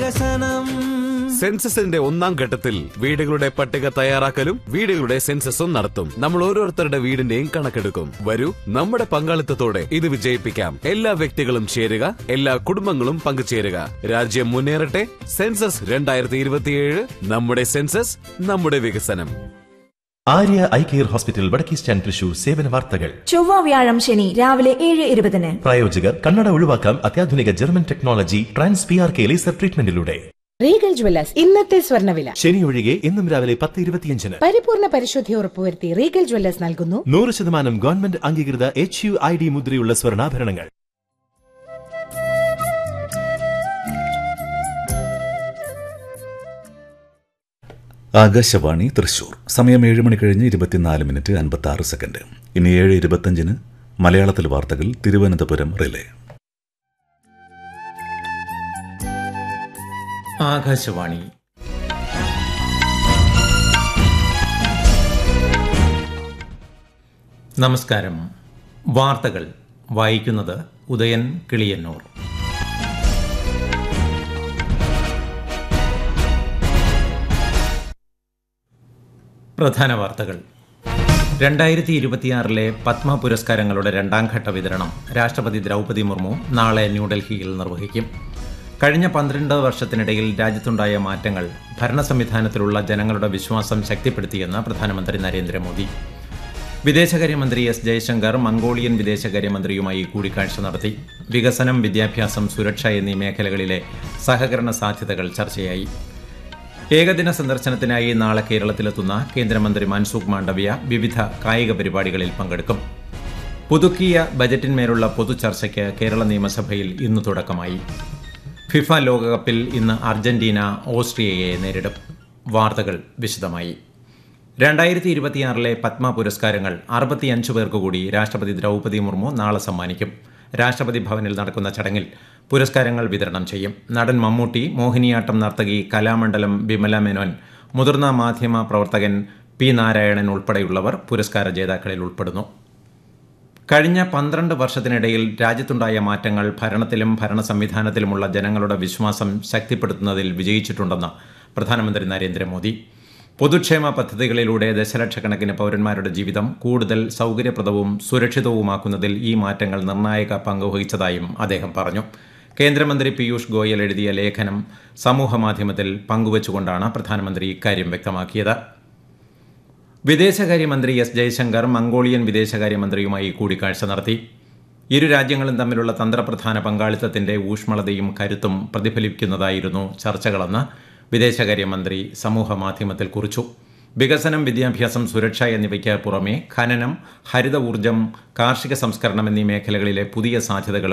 വികസനം സെൻസസിന്റെ ഒന്നാം ഘട്ടത്തിൽ വീടുകളുടെ പട്ടിക തയ്യാറാക്കലും വീടുകളുടെ സെൻസസും നടത്തും നമ്മൾ ഓരോരുത്തരുടെ വീടിന്റെയും കണക്കെടുക്കും വരൂ നമ്മുടെ പങ്കാളിത്തത്തോടെ ഇത് വിജയിപ്പിക്കാം എല്ലാ വ്യക്തികളും ചേരുക എല്ലാ കുടുംബങ്ങളും പങ്കുചേരുക രാജ്യം മുന്നേറട്ടെ സെൻസസ് രണ്ടായിരത്തി ഇരുപത്തിയേഴ് നമ്മുടെ സെൻസസ് നമ്മുടെ വികസനം ആര്യ ഐ കെയർ ഹോസ്പിറ്റൽ വടക്കേ സ്റ്റാൻഡ് തൃശൂർ സേവന വാർത്തകൾ ചൊവ്വ വ്യാഴം ശനി രാവിലെ ഏഴ് ഇരുപതിന് പ്രായോജകർ കണ്ണട ഒഴിവാക്കാം അത്യാധുനിക German technology trans P R K laser ട്രീറ്റ്മെന്റിലൂടെ റീഗൽ ജ്വല്ലേഴ്സ് ഇന്നത്തെ സ്വർണ്ണവില ശനി ഒഴികെ എന്നും രാവിലെ പത്ത് ഇരുപത്തിയഞ്ചിന് പരിപൂർണ പരിശുദ്ധി ഉറപ്പുവരുത്തി റീഗൽ ജ്വല്ലേഴ്സ് നൽകുന്നു നൂറ് ശതമാനം ഗവൺമെന്റ് അംഗീകൃത എച്ച് യു ഐ ഡി മുദ്രയുള്ള സ്വർണ്ണാഭരണങ്ങൾ ആകാശവാണി തൃശൂർ സമയം ഏഴ് മണി കഴിഞ്ഞ് ഇരുപത്തിനാല് മിനിറ്റ് അൻപത്തി ആറ് സെക്കൻഡ് ഇനി ഏഴ് ഇരുപത്തഞ്ചിന് മലയാളത്തിൽ വാർത്തകൾ തിരുവനന്തപുരം റിലേ ആകാശവാണി നമസ്കാരം വാർത്തകൾ വായിക്കുന്നത് ഉദയൻ കിളിയന്നൂർ പ്രധാന വാർത്തകൾ രണ്ടായിരത്തി ഇരുപത്തിയാറിലെ പത്മ പുരസ്കാരങ്ങളുടെ രണ്ടാം ഘട്ട വിതരണം രാഷ്ട്രപതി ദ്രൗപദി മുർമു നാളെ ന്യൂഡൽഹിയിൽ നിർവഹിക്കും കഴിഞ്ഞ പന്ത്രണ്ട് വർഷത്തിനിടയിൽ രാജ്യത്തുണ്ടായ മാറ്റങ്ങൾ ഭരണ സംവിധാനത്തിലുള്ള ജനങ്ങളുടെ വിശ്വാസം ശക്തിപ്പെടുത്തിയെന്ന് പ്രധാനമന്ത്രി നരേന്ദ്രമോദി വിദേശകാര്യമന്ത്രി എസ് ജയശങ്കർ മംഗോളിയൻ വിദേശകാര്യമന്ത്രിയുമായി കൂടിക്കാഴ്ച നടത്തി വികസനം വിദ്യാഭ്യാസം സുരക്ഷ എന്നീ മേഖലകളിലെ സഹകരണ സാധ്യതകൾ ചർച്ചയായി ഏകദിന സന്ദർശനത്തിനായി നാളെ കേരളത്തിലെത്തുന്ന കേന്ദ്രമന്ത്രി മൻസുഖ് മാണ്ഡവ്യ വിവിധ കായിക പരിപാടികളിൽ പങ്കെടുക്കും പുതുക്കിയ ബജറ്റിന്മേലുള്ള പൊതുചർച്ചയ്ക്ക് കേരള നിയമസഭയിൽ ഇന്ന് തുടക്കമായി ഫിഫ ലോകകപ്പിൽ ഇന്ന് അർജന്റീന ഓസ്ട്രിയയെ നേരിടും വാർത്തകൾ വിശദമായി രണ്ടായിരത്തി ഇരുപത്തിയാറിലെ പത്മ പുരസ്കാരങ്ങൾ അറുപത്തിയഞ്ച് പേർക്ക് കൂടി രാഷ്ട്രപതി ദ്രൗപദി മുർമു നാളെ സമ്മാനിക്കും രാഷ്ട്രപതി ഭവനിൽ നടക്കുന്ന ചടങ്ങിൽ പുരസ്കാരങ്ങൾ വിതരണം ചെയ്യും നടൻ മമ്മൂട്ടി മോഹിനിയാട്ടം നർത്തകി കലാമണ്ഡലം ബിമല മേനോൻ മുതിർന്ന മാധ്യമ പ്രവർത്തകൻ പി നാരായണൻ ഉൾപ്പെടെയുള്ളവർ പുരസ്കാര ജേതാക്കളിൽ ഉൾപ്പെടുന്നു കഴിഞ്ഞ പന്ത്രണ്ട് വർഷത്തിനിടയിൽ രാജ്യത്തുണ്ടായ മാറ്റങ്ങൾ ഭരണത്തിലും ഭരണ സംവിധാനത്തിലുമുള്ള ജനങ്ങളുടെ വിശ്വാസം ശക്തിപ്പെടുത്തുന്നതിൽ വിജയിച്ചിട്ടുണ്ടെന്ന് പ്രധാനമന്ത്രി നരേന്ദ്രമോദി പൊതുക്ഷേമ പദ്ധതികളിലൂടെ ദശലക്ഷക്കണക്കിന് പൗരന്മാരുടെ ജീവിതം കൂടുതൽ സൗകര്യപ്രദവും സുരക്ഷിതവുമാക്കുന്നതിൽ ഈ മാറ്റങ്ങൾ നിർണായക പങ്കുവഹിച്ചതായും അദ്ദേഹം പറഞ്ഞു കേന്ദ്രമന്ത്രി പീയൂഷ് ഗോയൽ എഴുതിയ ലേഖനം സമൂഹമാധ്യമത്തിൽ പങ്കുവച്ചുകൊണ്ടാണ് പ്രധാനമന്ത്രി ഇക്കാര്യം വ്യക്തമാക്കിയത് വിദേശകാര്യമന്ത്രി എസ് ജയശങ്കർ മംഗോളിയൻ വിദേശകാര്യമന്ത്രിയുമായി കൂടിക്കാഴ്ച നടത്തി ഇരു രാജ്യങ്ങളും തമ്മിലുള്ള തന്ത്രപ്രധാന പങ്കാളിത്തത്തിന്റെ ഊഷ്മളതയും കരുത്തും പ്രതിഫലിക്കുന്നതായിരുന്നു ചർച്ചകളെന്ന് വിദേശകാര്യമന്ത്രി സമൂഹമാധ്യമത്തിൽ കുറിച്ചു വികസനം വിദ്യാഭ്യാസം സുരക്ഷ എന്നിവയ്ക്ക് പുറമെ ഖനനം ഹരിത ഊർജ്ജം കാർഷിക സംസ്കരണം എന്നീ മേഖലകളിലെ പുതിയ സാധ്യതകളും